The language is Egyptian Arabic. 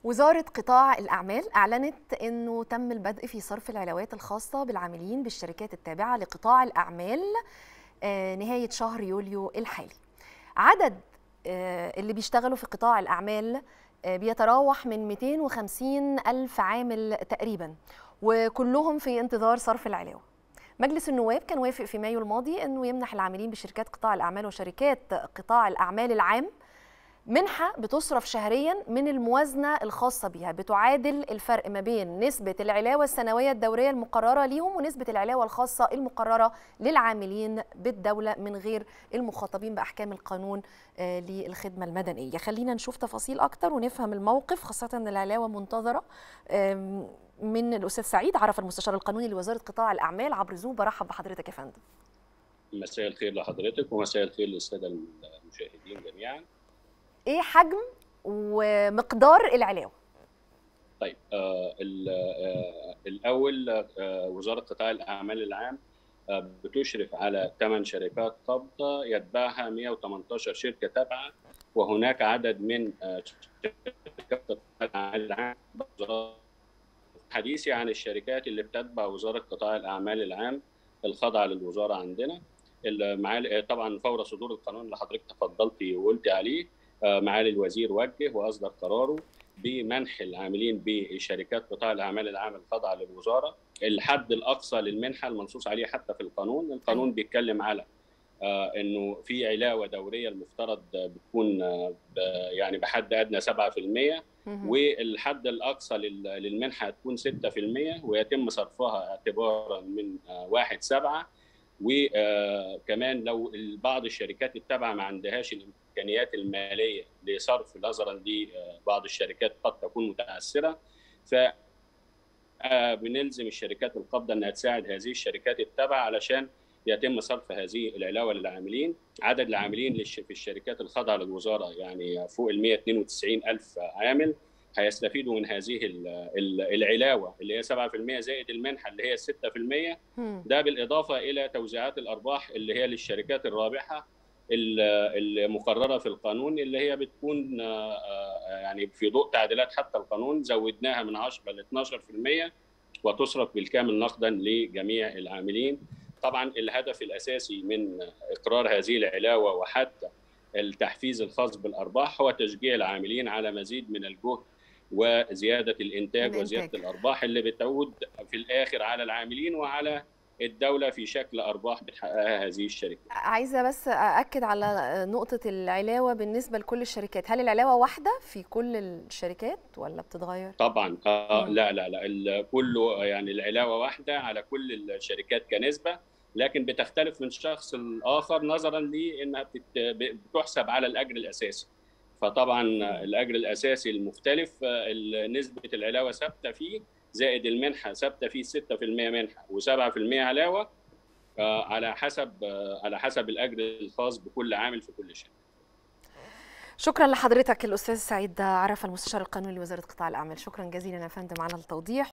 وزارة قطاع الأعمال أعلنت أنه تم البدء في صرف العلاوات الخاصة بالعاملين بالشركات التابعة لقطاع الأعمال نهاية شهر يوليو الحالي عدد اللي بيشتغلوا في قطاع الأعمال بيتراوح من 250 ألف عامل تقريبا وكلهم في انتظار صرف العلاوة مجلس النواب كان وافق في مايو الماضي أنه يمنح العاملين بشركات قطاع الأعمال وشركات قطاع الأعمال العام منحة بتصرف شهريا من الموازنة الخاصة بها بتعادل الفرق ما بين نسبة العلاوة السنوية الدورية المقررة ليهم ونسبة العلاوة الخاصة المقررة للعاملين بالدولة من غير المخاطبين بأحكام القانون للخدمة المدنية خلينا نشوف تفاصيل أكتر ونفهم الموقف خاصة أن العلاوة منتظرة من الأستاذ سعيد عرف المستشار القانوني لوزارة قطاع الأعمال عبر زوم برحب بحضرتك يا فندم مساء الخير لحضرتك ومساء الخير للساده المشاهدين جميعا ايه حجم ومقدار العلاوه طيب آه آه الاول آه وزاره قطاع الاعمال العام آه بتشرف على ثمان شركات قابضه يتبعها 118 شركه تابعه وهناك عدد من آه شركات قطاع الاعمال العام حديثي عن الشركات اللي بتتبع وزاره قطاع الاعمال العام الخاضعه للوزاره عندنا طبعا فور صدور القانون اللي حضرتك تفضلتي وقلتي عليه معالي الوزير وجه واصدر قراره بمنح العاملين بشركات قطاع الاعمال العام الخاضعه للوزاره الحد الاقصى للمنحه المنصوص عليه حتى في القانون، القانون بيتكلم على آه انه في علاوه دوريه المفترض بتكون آه يعني بحد ادنى 7% والحد الاقصى للمنحه هتكون 6% ويتم صرفها اعتبارا من آه 1 7 وكمان لو بعض الشركات التابعه ما عندهاش الامكانيات الماليه لصرف نظرا لبعض الشركات قد تكون متعثره ف بنلزم الشركات القابضه انها تساعد هذه الشركات التابعه علشان يتم صرف هذه العلاوه للعاملين عدد العاملين في الشركات الخاضعه للوزاره يعني فوق ال 192 الف عامل هيستفيدوا من هذه العلاوه اللي هي 7% زائد المنحه اللي هي 6% ده بالاضافه الى توزيعات الارباح اللي هي للشركات الرابحه المقرره في القانون اللي هي بتكون يعني في ضوء تعديلات حتى القانون زودناها من 10 ل 12% وتصرف بالكامل نقدا لجميع العاملين طبعا الهدف الاساسي من اقرار هذه العلاوه وحتى التحفيز الخاص بالارباح هو تشجيع العاملين على مزيد من الجهد وزياده الانتاج, الانتاج. وزياده الارباح اللي بتعود في الاخر على العاملين وعلى الدوله في شكل ارباح بتحققها هذه الشركات. عايزه بس ااكد على نقطه العلاوه بالنسبه لكل الشركات، هل العلاوه واحده في كل الشركات ولا بتتغير؟ طبعا آه لا لا لا كله يعني العلاوه واحده على كل الشركات كنسبه لكن بتختلف من شخص لاخر نظرا لانها بتحسب على الاجر الاساسي. فطبعا الاجر الاساسي المختلف نسبه العلاوه ثابته فيه زائد المنحه ثابته فيه 6% منحه و7% علاوه على حسب على حسب الاجر الخاص بكل عامل في كل شركه. شكرا لحضرتك الاستاذ سعيد عرف المستشار القانوني لوزاره قطاع الاعمال شكرا جزيلا يا فندم على التوضيح